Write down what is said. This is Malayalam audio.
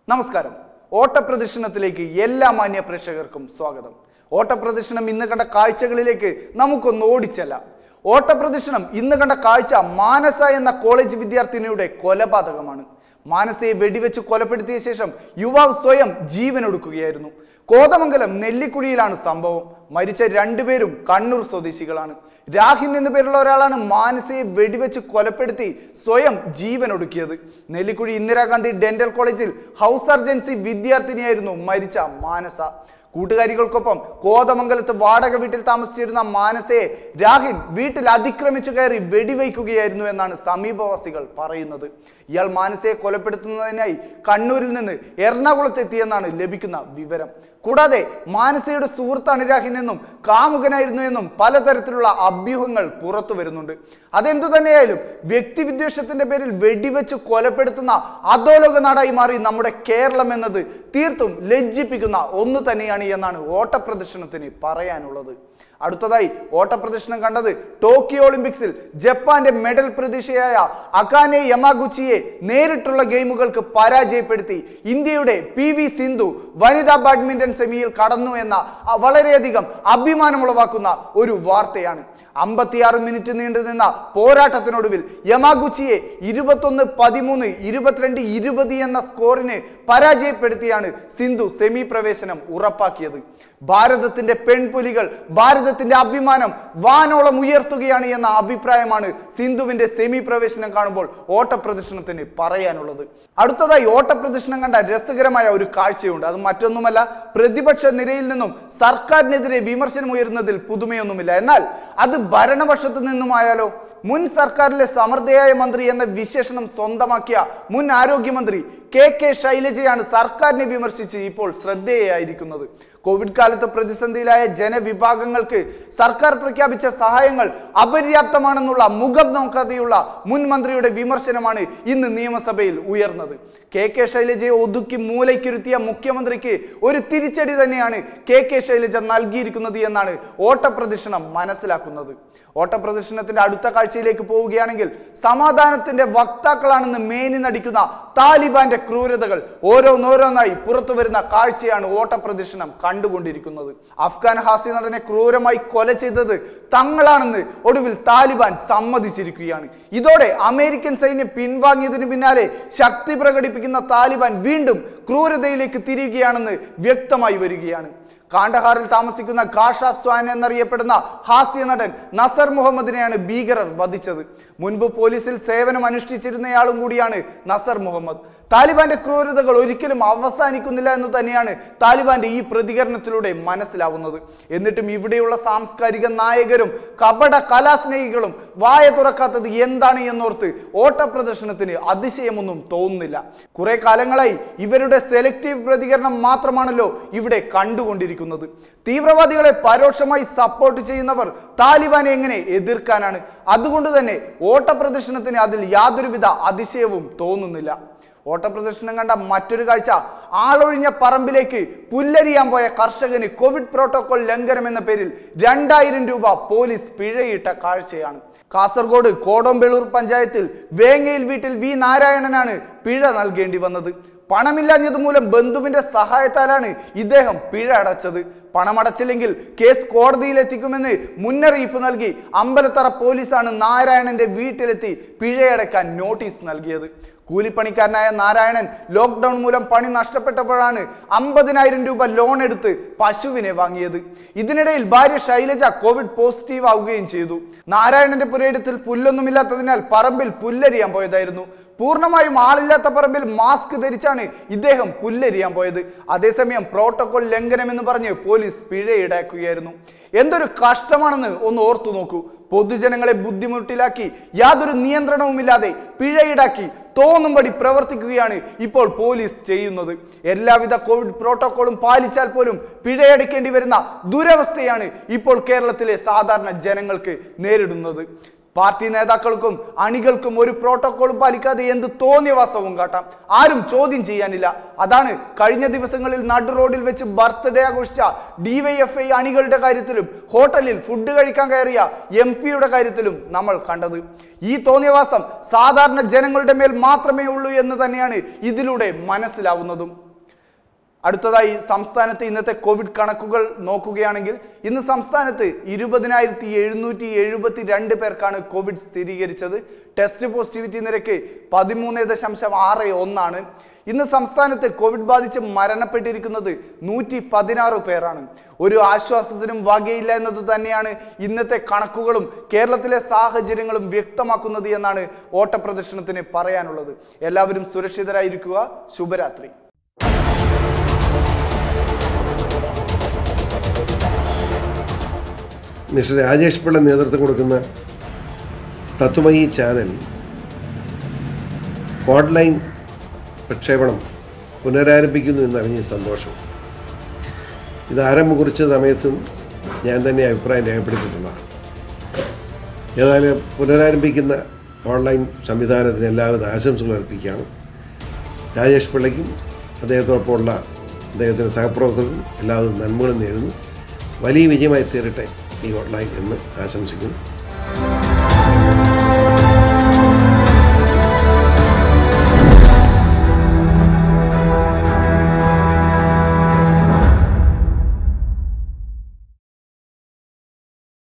നമസ്കാരം ഓട്ടപ്രദർശനത്തിലേക്ക് എല്ലാ മാന്യ പ്രേക്ഷകർക്കും സ്വാഗതം ഓട്ടപ്രദർശനം ഇന്ന് കണ്ട കാഴ്ചകളിലേക്ക് നമുക്കൊന്ന് ഓടിച്ചല്ല ഓട്ടപ്രദർശനം ഇന്ന് കണ്ട കാഴ്ച മാനസ എന്ന കോളേജ് വിദ്യാർത്ഥിനിയുടെ കൊലപാതകമാണ് മാനസയെ വെടിവെച്ച് കൊലപ്പെടുത്തിയ ശേഷം യുവാവ് സ്വയം ജീവനൊടുക്കുകയായിരുന്നു കോതമംഗലം നെല്ലിക്കുഴിയിലാണ് സംഭവം മരിച്ച രണ്ടുപേരും കണ്ണൂർ സ്വദേശികളാണ് രാഹിൻ എന്നു പേരുള്ള ഒരാളാണ് മാനസയെ വെടിവെച്ച് കൊലപ്പെടുത്തി സ്വയം ജീവനൊടുക്കിയത് നെല്ലിക്കുഴി ഇന്ദിരാഗാന്ധി ഡെന്റൽ കോളേജിൽ ഹൗസ് സർജൻസി വിദ്യാർത്ഥിനിയായിരുന്നു മരിച്ച മാനസ കൂട്ടുകാരികൾക്കൊപ്പം കോതമംഗലത്ത് വാടക വീട്ടിൽ താമസിച്ചിരുന്ന മാനസയെ രാഹിൻ വീട്ടിൽ അതിക്രമിച്ചു കയറി വെടിവയ്ക്കുകയായിരുന്നു എന്നാണ് സമീപവാസികൾ പറയുന്നത് ഇയാൾ മാനസയെ കൊലപ്പെടുത്തുന്നതിനായി കണ്ണൂരിൽ നിന്ന് എറണാകുളത്ത് എത്തിയെന്നാണ് ലഭിക്കുന്ന വിവരം കൂടാതെ മാനസയുടെ സുഹൃത്താണ് രാഹിൻ എന്നും കാമുകനായിരുന്നു എന്നും പലതരത്തിലുള്ള അഭ്യൂഹങ്ങൾ പുറത്തു വരുന്നുണ്ട് അതെന്തു തന്നെയായാലും വ്യക്തിവിദ്വേഷത്തിന്റെ പേരിൽ വെടിവെച്ച് കൊലപ്പെടുത്തുന്ന അധോലോക നാടായി മാറി നമ്മുടെ കേരളം എന്നത് തീർത്തും ലജ്ജിപ്പിക്കുന്ന ഒന്ന് തന്നെയാണ് എന്നാണ് ഓട്ടപ്രദർശനത്തിന് പറയാനുള്ളത് അടുത്തതായി ഓട്ടപ്രദർശനം കണ്ടത് ടോക്കിയോ ഒളിമ്പിക്സിൽ ജപ്പാന്റെ മെഡൽ പ്രതീക്ഷയായ അകാനെ യമാഗുച്ചിയെ നേരിട്ടുള്ള ഗെയിമുകൾക്ക് പരാജയപ്പെടുത്തി ഇന്ത്യയുടെ പി വി സിന്ധു വനിതാ ബാഡ്മിന്റൺ സെമിയിൽ കടന്നു എന്ന അ- വളരെയധികം അഭിമാനമുളവാക്കുന്ന ഒരു വാർത്തയാണ് അമ്പത്തിയാറ് മിനിറ്റ് നീണ്ടു നിന്ന പോരാട്ടത്തിനൊടുവിൽ യമാഗുച്ചിയെ ഇരുപത്തൊന്ന് പതിമൂന്ന് ഇരുപത്തിരണ്ട് ഇരുപത് എന്ന സ്കോറിന് പരാജയപ്പെടുത്തിയാണ് സിന്ധു സെമി പ്രവേശനം ഉറപ്പാക്കിയത് ഭാരതത്തിന്റെ പെൺപുലികൾ ഭാരതത്തിന്റെ അഭിമാനം വാനോളം ഉയർത്തുകയാണ് എന്ന അഭിപ്രായമാണ് സിന്ധുവിന്റെ സെമി പ്രവേശനം കാണുമ്പോൾ ഓട്ടപ്രദർശനത്തിന് പറയാനുള്ളത് അടുത്തതായി ഓട്ടപ്രദർശനം കണ്ട രസകരമായ ഒരു കാഴ്ചയുണ്ട് അത് മറ്റൊന്നുമല്ല പ്രതിപക്ഷ നിരയിൽ നിന്നും സർക്കാരിനെതിരെ വിമർശനം ഉയരുന്നതിൽ പുതുമയൊന്നുമില്ല എന്നാൽ അത് ഭരണപക്ഷത്തു നിന്നുമായാലോ മുൻ സർക്കാരിലെ സമർത്ഥയായ മന്ത്രി എന്ന വിശേഷണം സ്വന്തമാക്കിയ മുൻ ആരോഗ്യമന്ത്രി കെ കെ ശൈലജയാണ് സർക്കാരിനെ വിമർശിച്ച് ഇപ്പോൾ ശ്രദ്ധേയായിരിക്കുന്നത് കോവിഡ് കാലത്ത് പ്രതിസന്ധിയിലായ ജനവിഭാഗങ്ങൾക്ക് സർക്കാർ പ്രഖ്യാപിച്ച സഹായങ്ങൾ അപര്യാപ്തമാണെന്നുള്ള മുഖം നോക്കാതെയുള്ള മുൻ മന്ത്രിയുടെ വിമർശനമാണ് ഇന്ന് നിയമസഭയിൽ ഉയർന്നത് കെ കെ ശൈലജയെ ഒതുക്കി മൂലയ്ക്കിരുത്തിയ മുഖ്യമന്ത്രിക്ക് ഒരു തിരിച്ചടി തന്നെയാണ് കെ കെ ശൈലജ നൽകിയിരിക്കുന്നത് എന്നാണ് ഓട്ടപ്രദർശനം മനസ്സിലാക്കുന്നത് ഓട്ടപ്രദർശനത്തിന്റെ അടുത്ത കാഴ്ചയിലേക്ക് പോവുകയാണെങ്കിൽ സമാധാനത്തിന്റെ വക്താക്കളാണെന്ന് മേനി നടിക്കുന്ന താലിബാന്റെ ക്രൂരതകൾ ഓരോന്നോരോന്നായി പുറത്തു വരുന്ന കാഴ്ചയാണ് ഓട്ടപ്രദർശനം കണ്ടുകൊണ്ടിരിക്കുന്നത് അഫ്ഗാൻ ഹാസ്യ നടനെ ക്രൂരമായി കൊല ചെയ്തത് തങ്ങളാണെന്ന് ഒടുവിൽ താലിബാൻ സമ്മതിച്ചിരിക്കുകയാണ് ഇതോടെ അമേരിക്കൻ സൈന്യം പിൻവാങ്ങിയതിന് പിന്നാലെ ശക്തി പ്രകടിപ്പിക്കുന്ന താലിബാൻ വീണ്ടും ക്രൂരതയിലേക്ക് തിരിയുകയാണെന്ന് വ്യക്തമായി വരികയാണ് കാണ്ഡഹാറിൽ താമസിക്കുന്ന ഖാഷ സ്വാൻ എന്നറിയപ്പെടുന്ന ഹാസ്യ നടൻ നസർ മുഹമ്മദിനെയാണ് ഭീകരർ വധിച്ചത് മുൻപ് പോലീസിൽ സേവനം അനുഷ്ഠിച്ചിരുന്നയാളും കൂടിയാണ് നസർ മുഹമ്മദ് താലിബാന്റെ ക്രൂരതകൾ ഒരിക്കലും അവസാനിക്കുന്നില്ല എന്ന് തന്നെയാണ് താലിബാന്റെ ഈ പ്രതികരണത്തിലൂടെ മനസ്സിലാവുന്നത് എന്നിട്ടും ഇവിടെയുള്ള സാംസ്കാരിക നായകരും കപട കലാസ്നേഹികളും വായ തുറക്കാത്തത് എന്താണ് എന്നോർത്ത് ഓട്ടപ്രദർശനത്തിന് അതിശയമൊന്നും തോന്നുന്നില്ല കുറെ കാലങ്ങളായി ഇവരുടെ സെലക്റ്റീവ് പ്രതികരണം മാത്രമാണല്ലോ ഇവിടെ കണ്ടുകൊണ്ടിരിക്കുന്നത് തീവ്രവാദികളെ പരോക്ഷമായി സപ്പോർട്ട് ചെയ്യുന്നവർ താലിബാനെ എങ്ങനെ എതിർക്കാനാണ് അതുകൊണ്ട് തന്നെ ഓട്ടപ്രദർശനത്തിന് അതിൽ യാതൊരുവിധ അതിശയവും തോന്നുന്നില്ല ഓട്ടപ്രദർശനം കണ്ട മറ്റൊരു കാഴ്ച ആളൊഴിഞ്ഞ പറമ്പിലേക്ക് പുല്ലരിയാൻ പോയ കർഷകന് കോവിഡ് പ്രോട്ടോകോൾ ലംഘനം എന്ന പേരിൽ രണ്ടായിരം രൂപ പോലീസ് പിഴയിട്ട കാഴ്ചയാണ് കാസർഗോഡ് കോടോമ്പേളൂർ പഞ്ചായത്തിൽ വേങ്ങയിൽ വീട്ടിൽ വി നാരായണനാണ് പിഴ നൽകേണ്ടി വന്നത് പണമില്ലാഞ്ഞത് മൂലം ബന്ധുവിന്റെ സഹായത്താലാണ് ഇദ്ദേഹം പിഴ അടച്ചത് പണമടച്ചില്ലെങ്കിൽ കേസ് കോടതിയിൽ എത്തിക്കുമെന്ന് മുന്നറിയിപ്പ് നൽകി അമ്പലത്തറ പോലീസാണ് നാരായണന്റെ വീട്ടിലെത്തി പിഴയടക്കാൻ നോട്ടീസ് നൽകിയത് കൂലിപ്പണിക്കാരനായ നാരായണൻ ലോക്ക്ഡൌൺ മൂലം പണി നഷ്ടപ്പെട്ടപ്പോഴാണ് അമ്പതിനായിരം രൂപ ലോൺ എടുത്ത് പശുവിനെ വാങ്ങിയത് ഇതിനിടയിൽ ഭാര്യ ശൈലജ കോവിഡ് പോസിറ്റീവ് ആവുകയും ചെയ്തു നാരായണന്റെ പുരയിടത്തിൽ പുല്ലൊന്നുമില്ലാത്തതിനാൽ പറമ്പിൽ പുല്ലരിയാൻ പോയതായിരുന്നു പൂർണ്ണമായും ആളില്ലാത്ത പറമ്പിൽ മാസ്ക് ധരിച്ചാണ് ഇദ്ദേഹം പുല്ലരിയാൻ പോയത് അതേസമയം പ്രോട്ടോകോൾ ലംഘനം എന്ന് പറഞ്ഞ് പോലീസ് പിഴ ഈടാക്കുകയായിരുന്നു എന്തൊരു കഷ്ടമാണെന്ന് ഒന്ന് ഓർത്തു നോക്കൂ പൊതുജനങ്ങളെ ബുദ്ധിമുട്ടിലാക്കി യാതൊരു നിയന്ത്രണവുമില്ലാതെ പിഴ ഈടാക്കി തോന്നുംപടി പ്രവർത്തിക്കുകയാണ് ഇപ്പോൾ പോലീസ് ചെയ്യുന്നത് എല്ലാവിധ കോവിഡ് പ്രോട്ടോകോളും പാലിച്ചാൽ പോലും പിഴയടക്കേണ്ടി വരുന്ന ദുരവസ്ഥയാണ് ഇപ്പോൾ കേരളത്തിലെ സാധാരണ ജനങ്ങൾക്ക് നേരിടുന്നത് പാർട്ടി നേതാക്കൾക്കും അണികൾക്കും ഒരു പ്രോട്ടോകോളും പാലിക്കാതെ എന്ത് തോന്നിയവാസവും കാട്ടാം ആരും ചോദ്യം ചെയ്യാനില്ല അതാണ് കഴിഞ്ഞ ദിവസങ്ങളിൽ നടു റോഡിൽ വെച്ച് ബർത്ത്ഡേ ആഘോഷിച്ച ഡിവൈഎഫ്ഐ അണികളുടെ കാര്യത്തിലും ഹോട്ടലിൽ ഫുഡ് കഴിക്കാൻ കയറിയ എം പിയുടെ കാര്യത്തിലും നമ്മൾ കണ്ടത് ഈ തോന്നിയവാസം സാധാരണ ജനങ്ങളുടെ മേൽ മാത്രമേ ഉള്ളൂ എന്ന് തന്നെയാണ് ഇതിലൂടെ മനസ്സിലാവുന്നതും അടുത്തതായി സംസ്ഥാനത്ത് ഇന്നത്തെ കോവിഡ് കണക്കുകൾ നോക്കുകയാണെങ്കിൽ ഇന്ന് സംസ്ഥാനത്ത് ഇരുപതിനായിരത്തി എഴുന്നൂറ്റി എഴുപത്തി രണ്ട് പേർക്കാണ് കോവിഡ് സ്ഥിരീകരിച്ചത് ടെസ്റ്റ് പോസിറ്റിവിറ്റി നിരക്ക് പതിമൂന്ന് ദശാംശം ആറ് ഒന്നാണ് ഇന്ന് സംസ്ഥാനത്ത് കോവിഡ് ബാധിച്ച് മരണപ്പെട്ടിരിക്കുന്നത് നൂറ്റി പതിനാറ് പേരാണ് ഒരു ആശ്വാസത്തിനും വകയില്ല എന്നത് തന്നെയാണ് ഇന്നത്തെ കണക്കുകളും കേരളത്തിലെ സാഹചര്യങ്ങളും വ്യക്തമാക്കുന്നത് എന്നാണ് ഓട്ടപ്രദർശനത്തിന് പറയാനുള്ളത് എല്ലാവരും സുരക്ഷിതരായിരിക്കുക ശുഭരാത്രി മിസ്റ്റർ രാജേഷ് പിള്ള നേതൃത്വം കൊടുക്കുന്ന തത്വമയി ചാനൽ ഓൺലൈൻ പ്രക്ഷേപണം പുനരാരംഭിക്കുന്നു എന്നറിഞ്ഞ സന്തോഷം ഇത് ആരംഭം കുറിച്ച സമയത്തും ഞാൻ തന്നെ അഭിപ്രായം രേഖപ്പെടുത്തിയിട്ടുള്ളതാണ് ഏതായാലും പുനരാരംഭിക്കുന്ന ഓൺലൈൻ സംവിധാനത്തിന് എല്ലാവിധ ആശംസകൾ അർപ്പിക്കുകയാണ് രാജേഷ് പിള്ളയ്ക്കും അദ്ദേഹത്തോടൊപ്പമുള്ള അദ്ദേഹത്തിൻ്റെ സഹപ്രവർത്തകർക്കും എല്ലാവിധ നന്മകളും നേരുന്നു വലിയ വിജയമായി തീരട്ടെ ഈ ഓൺലൈൻ എന്ന് ആശംസിക്കുന്നു